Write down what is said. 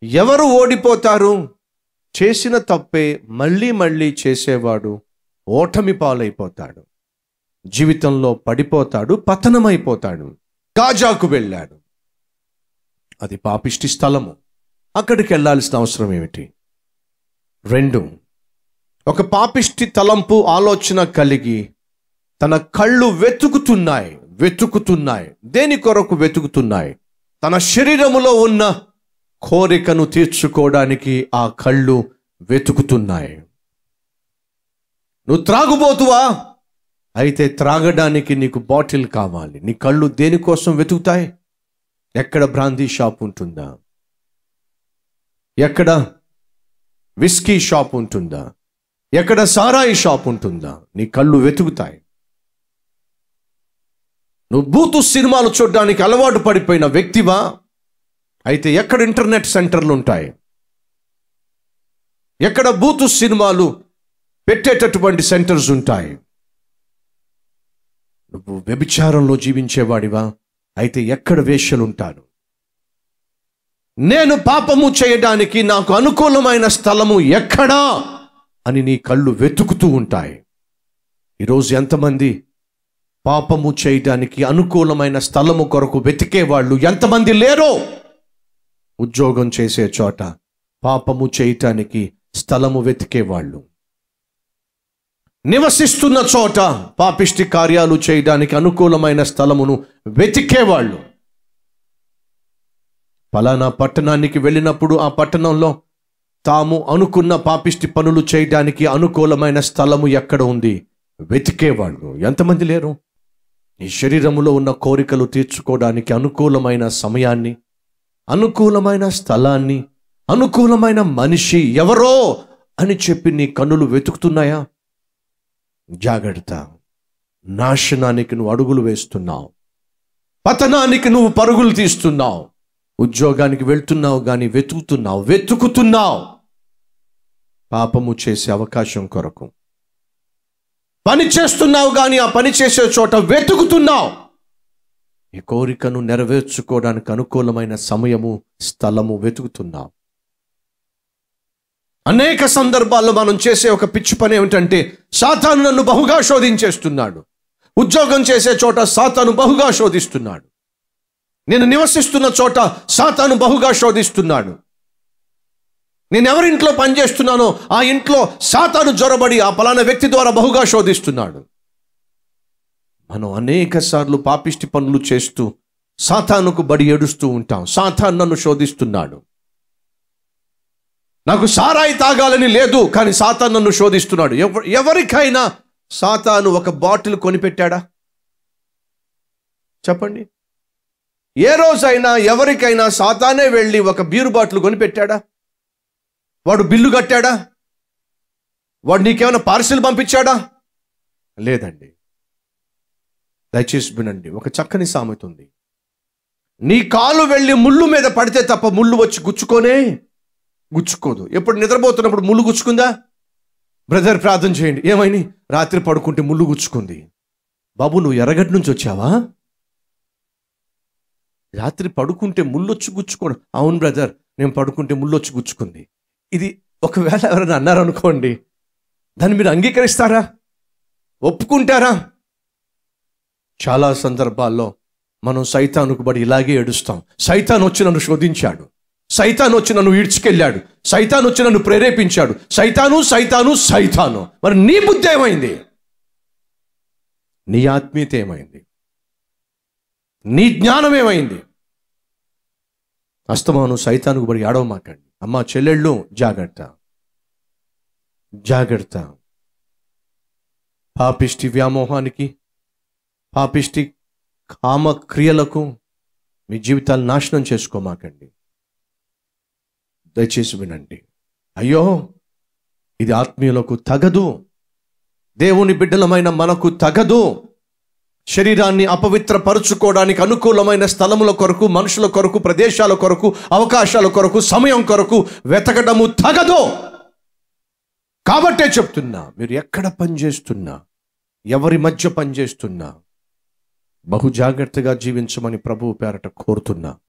ఎవరు ఓడిపోతారు చేసిన తప్పే మళ్ళీ మళ్ళీ చేసేవాడు ఓటమి పాలైపోతాడు జీవితంలో పడిపోతాడు పతనమైపోతాడు గాజాకు వెళ్ళాడు అది పాపిష్టి స్థలము అక్కడికి వెళ్ళాల్సిన అవసరం ఏమిటి రెండు ఒక పాపిష్టి తలంపు ఆలోచన కలిగి తన కళ్ళు వెతుకుతున్నాయి వెతుకుతున్నాయి దేని కొరకు వెతుకుతున్నాయి తన శరీరములో ఉన్న కోరికను తీర్చుకోవడానికి ఆ కళ్ళు వెతుకుతున్నాయి నువ్వు త్రాగుబోతువా అయితే త్రాగడానికి నీకు బాటిల్ కావాలి నీ కళ్ళు దేనికోసం వెతుకుతాయి ఎక్కడ బ్రాందీ షాప్ ఉంటుందా ఎక్కడ విస్కీ షాప్ ఉంటుందా ఎక్కడ సారాయి షాప్ ఉంటుందా నీ కళ్ళు వెతుకుతాయి నువ్వు బూతు సినిమాలు చూడడానికి అలవాటు పడిపోయిన వ్యక్తివా అయితే ఎక్కడ ఇంటర్నెట్ సెంటర్లు ఉంటాయి ఎక్కడ బూతు సినిమాలు పెట్టేటటువంటి సెంటర్స్ ఉంటాయి నువ్వు వ్యభిచారంలో జీవించేవాడివా అయితే ఎక్కడ వేష్యలుంటాను నేను పాపము చేయడానికి నాకు అనుకూలమైన స్థలము ఎక్కడా అని నీ కళ్ళు వెతుకుతూ ఉంటాయి ఈరోజు ఎంతమంది పాపము చేయడానికి అనుకూలమైన స్థలము కొరకు వెతికేవాళ్ళు ఎంతమంది లేరో ఉద్యోగం చేసే చోట పాపము చేయటానికి స్థలము వెతికేవాళ్ళు నివసిస్తున్న చోట పాపిష్టి కార్యాలు చేయడానికి అనుకూలమైన స్థలమును వెతికేవాళ్ళు ఫలానా పట్టణానికి వెళ్ళినప్పుడు ఆ పట్టణంలో తాము అనుకున్న పాపిష్టి పనులు చేయడానికి అనుకూలమైన స్థలము ఎక్కడ ఉంది వెతికేవాళ్ళు ఎంతమంది లేరు నీ శరీరములో ఉన్న కోరికలు తీర్చుకోవడానికి అనుకూలమైన సమయాన్ని అనుకూలమైన స్థలాన్ని అనుకూలమైన మనిషి ఎవరో అని చెప్పి నీ కన్నులు వెతుకుతున్నాయా జాగ్రత్త నాశనానికి నువ్వు అడుగులు వేస్తున్నావు పతనానికి నువ్వు పరుగులు తీస్తున్నావు ఉద్యోగానికి వెళ్తున్నావు కానీ వెతుకుతున్నావు వెతుకుతున్నావు పాపము చేసే అవకాశం కొరకు పని చేస్తున్నావు కానీ ఆ పని చేసే చోట వెతుకుతున్నావు ఈ కోరికను నెరవేర్చుకోవడానికి అనుకూలమైన సమయము స్థలము వెతుకుతున్నావు అనేక సందర్భాల్లో మనం చేసే ఒక పిచ్చి పని ఏమిటంటే సాతాను నన్ను బహుగా శోధించేస్తున్నాడు ఉద్యోగం చేసే చోట సాతాను బహుగా శోధిస్తున్నాడు నేను నివసిస్తున్న చోట సాతాను బహుగా శోధిస్తున్నాడు నేను ఎవరింట్లో పనిచేస్తున్నానో ఆ ఇంట్లో సాతాను జ్వరబడి ఆ పలానా వ్యక్తి ద్వారా బహుగా శోధిస్తున్నాడు మనం అనేక సార్లు పాపిష్టి పనులు చేస్తూ సాతానుకు బడి ఏడుస్తూ ఉంటాం సాతాను నన్ను శోధిస్తున్నాడు నాకు సారాయి తాగాలని లేదు కానీ సాతాను నన్ను శోధిస్తున్నాడు ఎవ ఎవరికైనా సాతాను ఒక బాటిల్ కొనిపెట్టాడా చెప్పండి ఏ రోజైనా ఎవరికైనా సాతానే వెళ్ళి ఒక బీరు బాటిల్ కొనిపెట్టాడా వాడు బిల్లు కట్టాడా వాడు నీకేమైనా పార్సిల్ పంపించాడా లేదండి దయచేసి వినండి ఒక చక్కని సామెత ఉంది నీ కాలు వెళ్ళి ముళ్ళు మీద పడితే తప్ప ముళ్ళు వచ్చి గుచ్చుకోనే గుచ్చుకోదు ఎప్పుడు నిద్రపోతున్నప్పుడు ముళ్ళు గుచ్చుకుందా బ్రదర్ ప్రార్థన చేయండి ఏమైంది రాత్రి పడుకుంటే ముళ్ళు గుచ్చుకుంది బాబు నువ్వు ఎర్రగడ్డ నుంచి వచ్చావా రాత్రి పడుకుంటే ముళ్ళొచ్చి గుచ్చుకోడు అవును బ్రదర్ నేను పడుకుంటే ముళ్ళొచ్చి గుచ్చుకుంది ఇది ఒకవేళ ఎవరైనా అన్నారనుకోండి దాన్ని మీరు అంగీకరిస్తారా ఒప్పుకుంటారా చాలా సందర్భాల్లో మనం సైతానుకు బడి ఇలాగే ఏడుస్తాం సైతాన్ వచ్చి నన్ను శోధించాడు సైతాన్ వచ్చి నన్ను ఈడ్చుకెళ్ళాడు సైతాన్ వచ్చి నన్ను ప్రేరేపించాడు సైతాను సైతాను సైతాను మరి నీ బుద్ధి ఏమైంది నీ ఆత్మీయత ఏమైంది నీ జ్ఞానం ఏమైంది అస్తమాను సైతానుకు బడి ఆడవమాకండి అమ్మా చెల్లెళ్ళు జాగ్రత్త జాగ్రత్త పాపిష్టి వ్యామోహానికి పాపిష్టి కామ క్రియలకు మీ జీవితాలు నాశనం చేసుకోమాకండి దయచేసి వినండి అయ్యో ఇది ఆత్మీయులకు తగదు దేవుని బిడ్డలమైన మనకు తగదు శరీరాన్ని అపవిత్రపరుచుకోవడానికి అనుకూలమైన స్థలముల కొరకు మనుషుల కొరకు ప్రదేశాల కొరకు అవకాశాల కొరకు సమయం కొరకు వెతకడము తగదు కాబట్టే చెప్తున్నా మీరు ఎక్కడ పనిచేస్తున్నా ఎవరి మధ్య పనిచేస్తున్నా బహు జాగ్రత్తగా జీవించమని ప్రభువు పేరట కోరుతున్నా